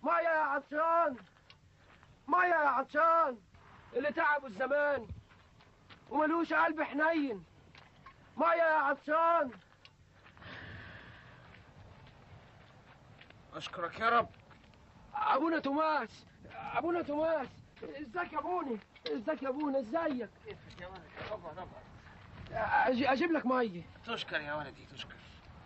ميه يا عطشان ميه يا عطشان اللي تعبوا الزمان وملوش قلب حنين ميه يا عطشان اشكرك يا رب ابونا توماس ابونا توماس ازيك يا ابوني ازيك يا ابونا ازيك أجي- اجيب لك ميه تشكر يا ولدي تشكر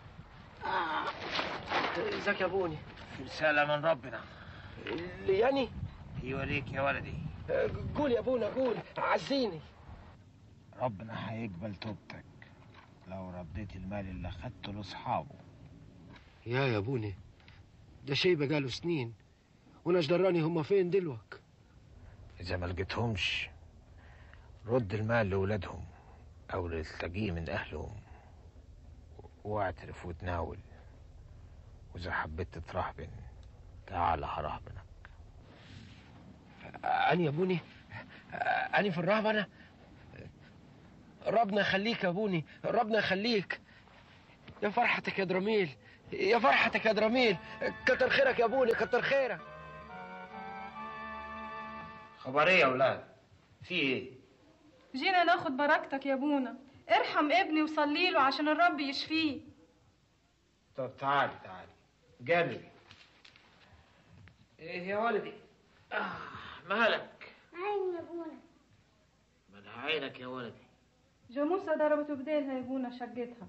ازيك يا ابوني في رسالة من ربنا اللي يعني يوريك يا ولدي قول يا ابونا قول عزيني ربنا هيقبل توبتك لو رديت المال اللي اخدته لاصحابه يا يا ابوني ده شيء بقاله سنين وانا دراني هم فين دلوك اذا ما لقيتهمش رد المال لاولادهم او اللي تلاقيه من اهلهم واعترف وتناول واذا حبيت تترهبن تعال هرهبنك أنا يا ابوني أنا في الرهبة أنا ربنا يخليك يا ابوني ربنا يخليك يا فرحتك يا دراميل يا فرحتك يا دراميل كتر خيرك يا ابوني كتر خيرك خبر ايه يا اولاد في ايه جينا ناخد بركتك يا ابونا ارحم ابني وصلي له عشان الرب يشفيه طب تعالي تعالي جربي ايه يا ولدي آه مالك عين يا ابونا من عينك يا ولدي جاموسة ضربته بديلها يا ابونا شقتها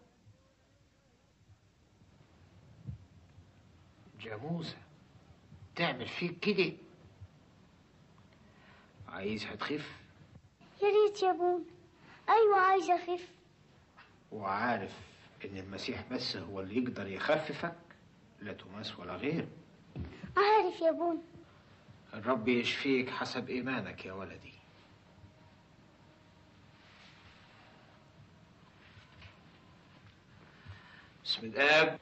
جاموسة تعمل فيك كده عايزها تخف يا ريت يا ابونا ايوه عايزه اخف وعارف ان المسيح بس هو اللي يقدر يخففك لا توماس ولا غيره عارف يا ابونا الرب يشفيك حسب ايمانك يا ولدي بسم الاب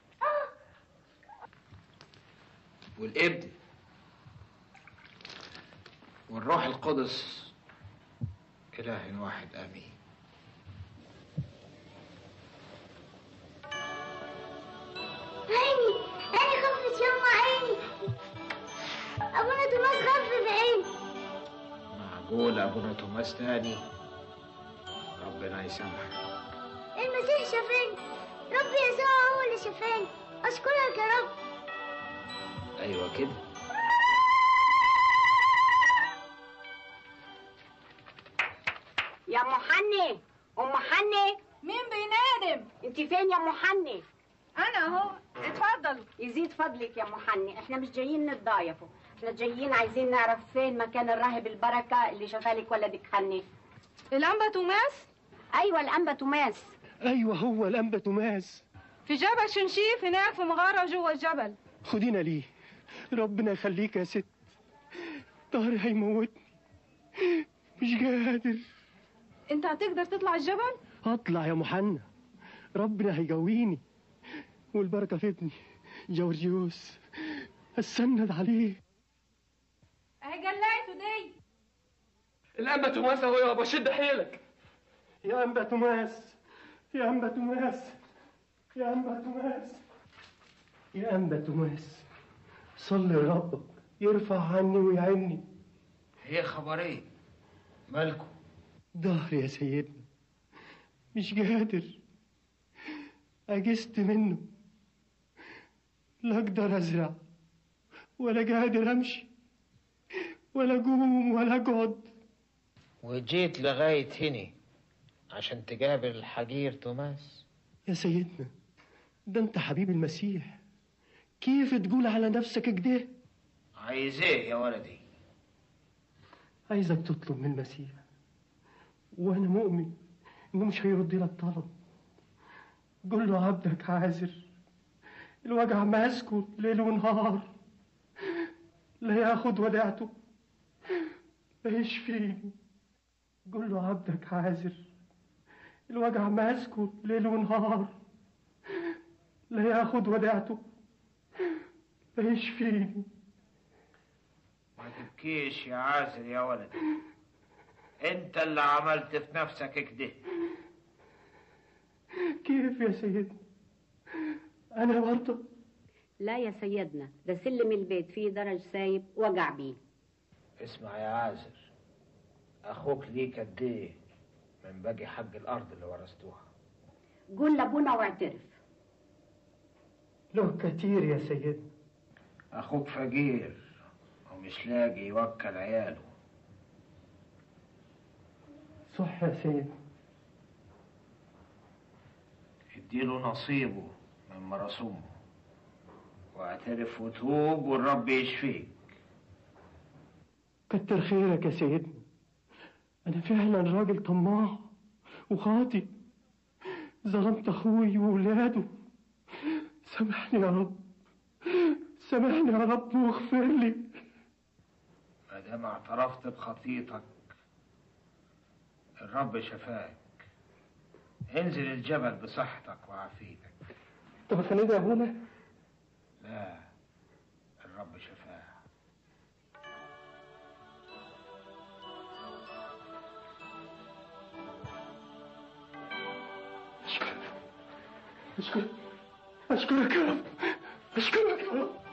والابن والروح القدس اله واحد امين عيني عيني خفت يما عيني ابونا توماس خفف عيني معقول ابونا توماس تاني ربنا يسامحك المسيح شافاني رب يسوع هو اللي شافاني اشكرك يا رب ايوه كده يا ام حني ام حني مين بينادم انت فين يا ام حني انا اهو اتفضل يزيد فضلك يا ام حني احنا مش جايين نتضايفوا احنا جايين عايزين نعرف فين مكان الراهب البركه اللي شفالك ولدك حني الانبا توماس ايوه الانبا توماس أيوة هو الأنبا توماس في جبل شنشيف هناك في مغاره جوه الجبل خدينا ليه ربنا يخليك يا ست ظهري هيموتني مش قادر انت هتقدر تطلع الجبل هطلع يا محنة ربنا هيجويني والبركة في ابني جورجيوس استند عليه اهي جلايته دي الأنبا توماس اهو يابا شد حيلك يا أنبا توماس يا أنبا توماس يا أنبا توماس يا أنبا توماس صلي ربك يرفع عني ويعني هي خبر ايه مالكم ظهري يا سيدنا مش قادر عجزت منه لا اقدر ازرع ولا قادر امشي ولا اقوم ولا اقعد وجيت لغاية هنا عشان تقابل الحجير توماس يا سيدنا ده انت حبيب المسيح كيف تقول على نفسك كده عايز ايه يا ولدي عايزك تطلب من المسيح وانا مؤمن انه مش هيرد لك طلب قول له عبدك عازر الوجع ماسكه ليل ونهار لا ياخد وديعته لا يشفيني قول له عبدك عازر الوجع ماسكه ليل ونهار لا ياخد وديعته لا يشفيني ما تبكيش يا عازر يا ولدي انت اللي عملت في نفسك كده كيف يا سيدنا أنا برضه لا يا سيدنا ده سلم البيت فيه درج سايب وجع بيه اسمع يا عازر اخوك ليك قد ايه من باقي حق الارض اللي ورثتوها قول لابونا واعترف له كتير يا سيدنا اخوك فقير ومش لاقي يوكل عياله صح يا سيدنا اديله نصيبه من مراسمه واعترف وتوب والرب يشفيك كتر خيرك يا سيدنا أنا فعلا راجل طماع وخاطي ظلمت أخوي وولاده سامحني يا رب سامحني يا رب واغفر لي ما دام اعترفت بخطيتك الرب شفاك انزل الجبل بصحتك وعافيتك طب خلينا يا أبونا لا الرب شفاه أشكرك أشكرك أشكرك يا رب أشكرك يا رب